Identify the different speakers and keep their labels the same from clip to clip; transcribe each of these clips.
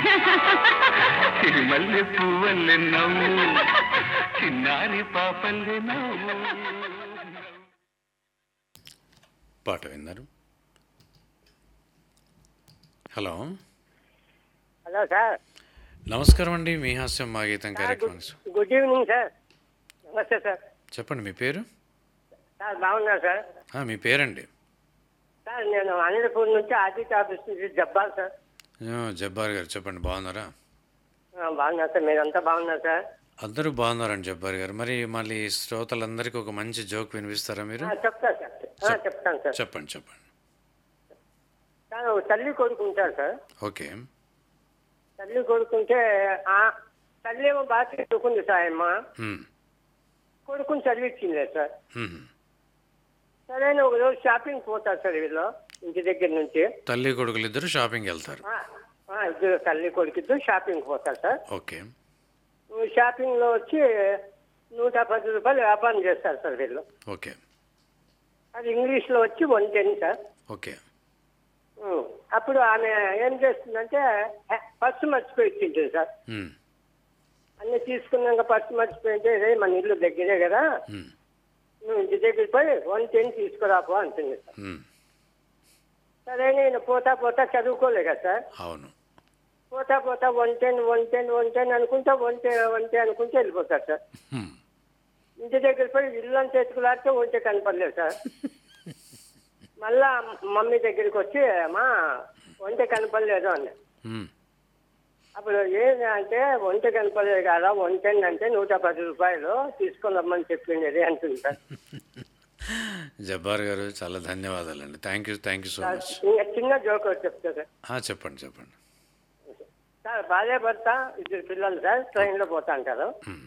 Speaker 1: సిరిమల్లె పువ్వల్లె నవ్వు చిన్నారి పాపల్లె నవ్వు
Speaker 2: పాట విన్నారు హలో
Speaker 3: హలో సార్
Speaker 2: నమస్కారం అండి మీ హాస్యం మా గీతం కార్యక్రమం
Speaker 3: గుడ్ ఈవినింగ్ సార్ నమస్తే సార్
Speaker 2: చెప్పండి మీ పేరు
Speaker 3: సార్ బాగున్నారు సార్
Speaker 2: ఆ, మీ పేరండి
Speaker 3: సార్ నేను అనిలపూర్ నుంచి ఆదిత్య ఆఫీస్ నుంచి జబ్బాల్ సార్
Speaker 2: ఆ, జబ్బార్ గారు చెప్పండి బాగున్నారా
Speaker 3: ఆ, బాగున్నారు సార్ మీరంతా బాగున్నారు సార్
Speaker 2: అందరూ బాగున్నారండి జబ్బార్ గారు మరి మళ్ళీ శ్రోతలందరికీ ఒక మంచి జోక్ వినిపిస్తారా మీరు
Speaker 3: ఆ, చెప్తా సార్ ఆ, చెప్తాను సార్
Speaker 2: చెప్పండి చెప్పండి
Speaker 3: సార్ ఒక తల్లి కొడుకుంటారు సార్
Speaker 2: ఓకే
Speaker 3: తల్లి కొడుకుంటే ఆ తల్లి ఏమో బాగా చదువుకుంది సార్ అమ్మ
Speaker 2: హ్మ్.
Speaker 3: కొడుకుని చదివించింది సార్
Speaker 2: హ్మ్.
Speaker 3: సరైన ఒక రోజు షాపింగ్ పోతారు సార్ వీళ్ళు ఇంటి దగ్గర నుంచి
Speaker 2: తల్లి కొడుకులు ఇద్దరు షాపింగ్ వెళ్తారు
Speaker 3: ఆ, ఆ, ఇద్దరు తల్లి కొడుకు షాపింగ్ పోతారు సార్
Speaker 2: ఓకే
Speaker 3: షాపింగ్ లో వచ్చి నూట పది రూపాయలు వ్యాపారం చేస్తారు సార్ వీళ్ళు
Speaker 2: ఓకే
Speaker 3: అది ఇంగ్లీష్ లో వచ్చి వన్ టెన్ సార్
Speaker 2: ఓకే
Speaker 3: ఉం. అప్పుడు ఆమె ఏం చేస్తుందంటే హె, పర్సు మర్చిపోయి ఇచ్చింటుంది సార్
Speaker 2: హ్మ్.
Speaker 3: అన్ని తీసుకున్నాక పర్సు మర్చిపోయింటే "రే, మన ఇల్లు దగ్గరే కదా
Speaker 2: హ్మ్.
Speaker 3: నువ్వు ఇంటి దగ్గరికి పోయి వన్ టెన్ తీసుకురాపో అంటుంది సార్
Speaker 2: హ్మ్.
Speaker 3: సరే నేను పోతా పోతా చదువుకోలే కదా సార్
Speaker 2: అవును
Speaker 3: పోతా పోతా one ten one ten one ten అనుకుంటా వన్ టెన్ వన్ టెన్ అనుకుంటూ వెళ్ళిపోతారు సార్
Speaker 2: హ్మ్.
Speaker 3: ఇంటి దగ్గర పోయి ఇల్లు అని తెచ్చుకులాడితే ఒంటే కనపడలేదు సార్ మళ్ళా మమ్మీ దగ్గరికి వచ్చి అమ్మా ఒంటే కనపడలేదు అన్న
Speaker 2: హ్మ్.
Speaker 3: అప్పుడు ఏంటి అంటే ఒంటే కనపడలేదు కదా ఒంటెన్ అంటే నూట పది రూపాయలు తీసుకొని రమ్మని చెప్పింది అంటుంది సార్
Speaker 2: జబ్బార్ గారు చాలా ధన్యవాదాలండి thank you thank you so much
Speaker 3: ఇంకా చిన్న జోక్ ఒకటి చెప్తా సార్
Speaker 2: ఆ, చెప్పండి చెప్పండి
Speaker 3: సార్ భార్య భర్త ఇద్దరు పిల్లలు సార్ ట్రైన్లో పోతా అంటారు
Speaker 2: హ్మ్.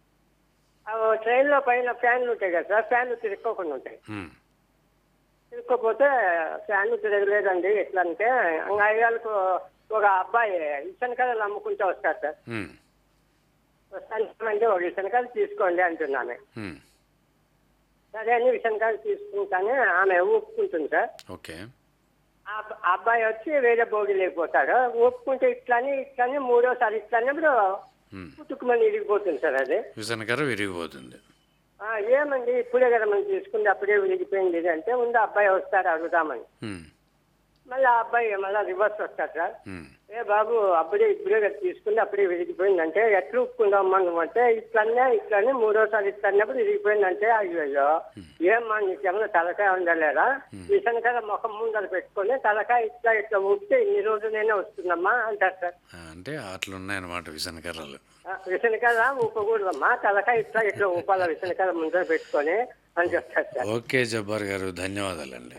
Speaker 3: ఆ ట్రైన్లో పైన ఫ్యాన్లు ఉంటాయి కదా సార్ ఫ్యాన్లు తిరుక్కోకుండా ఉంటాయి
Speaker 2: హ్మ్.
Speaker 3: తిరుక్కోపోతే ఫ్యాన్లు తిరగలేదండి ఎట్లా అంటే ఇంకా అయ్యాలకు ఒక అబ్బాయి ఇసనకాయలు అమ్ముకుంటూ వస్తారు సార్
Speaker 2: హ్మ్.
Speaker 3: వస్తానంటే ఒక ఇసనకాయలు తీసుకోండి అంటున్నాను
Speaker 2: హ్మ్.
Speaker 3: సరే అని ఇసనకాయలు తీసుకుంటానే ఆమె ఒప్పుకుంటుంది సార్
Speaker 2: ఓకే
Speaker 3: ఆ అబ్బ- ఆ అబ్బాయి వచ్చి వేరే భోగి లేకపోతాడు ఒప్పుకుంటే ఇట్లాని ఇట్లాని మూడోసారి ఇట్లానే ఇప్పుడు
Speaker 2: హ్మ్.
Speaker 3: పుట్టుకుమని ఇరిగిపోతుంది సార్ అది
Speaker 2: విసనకర విరిగిపోతుంది
Speaker 3: ఆ, ఏమండి ఇప్పుడే కదా మనం తీసుకుంది అప్పుడే విరిగిపోయింది ఇది అంటే ముందు అబ్బాయి వస్తారు అడుగుదామని
Speaker 2: హ్మ్.
Speaker 3: మళ్ళీ ఆ అబ్బాయి మళ్ళీ రివర్స్ వస్తాడు సార్
Speaker 2: హ్మ్.
Speaker 3: ఏ బాబు అప్పుడే ఇప్పుడే కదా తీసుకుంది అప్పుడే విరిగిపోయింది అంటే ఎట్లా ఒప్పుకుందామా నువ్వు అంటే ఇట్లనే ఇట్లనే మూడోసారి ఇట్లన్నప్పుడు విరిగిపోయింది అంటే అయ్యో ఏమ్మా నీకేమన్నా తలకాయ ఉండలేదా మిషన్ కదా ముఖం ముందర పెట్టుకొని తలకాయ ఇట్లా ఇట్లా ఊపితే ఇన్ని రోజులైనా వస్తుందమ్మా అంటారు సార్
Speaker 2: ఆ, అంటే అట్లా ఉన్నాయన్నమాట విసనకర్రలు
Speaker 3: విసనకాయ ఊపకూడదమ్మా తలకాయ ఇట్లా ఇట్లా ఊపాల విసనకాయ ముందర పెట్టుకొని అని చెప్తారు సార్
Speaker 2: ఓకే జబ్బార్ గారు ధన్యవాదాలండి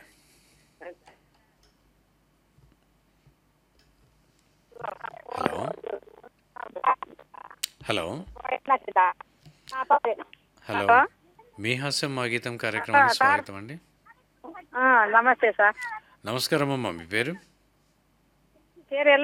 Speaker 2: హలో హలో హలో మీ హాస్యం మా గీతం కార్యక్రమానికి స్వాగతం అండి
Speaker 4: నమస్తే సార్
Speaker 2: నమస్కారం అమ్మా మీ పేరు
Speaker 4: పేరు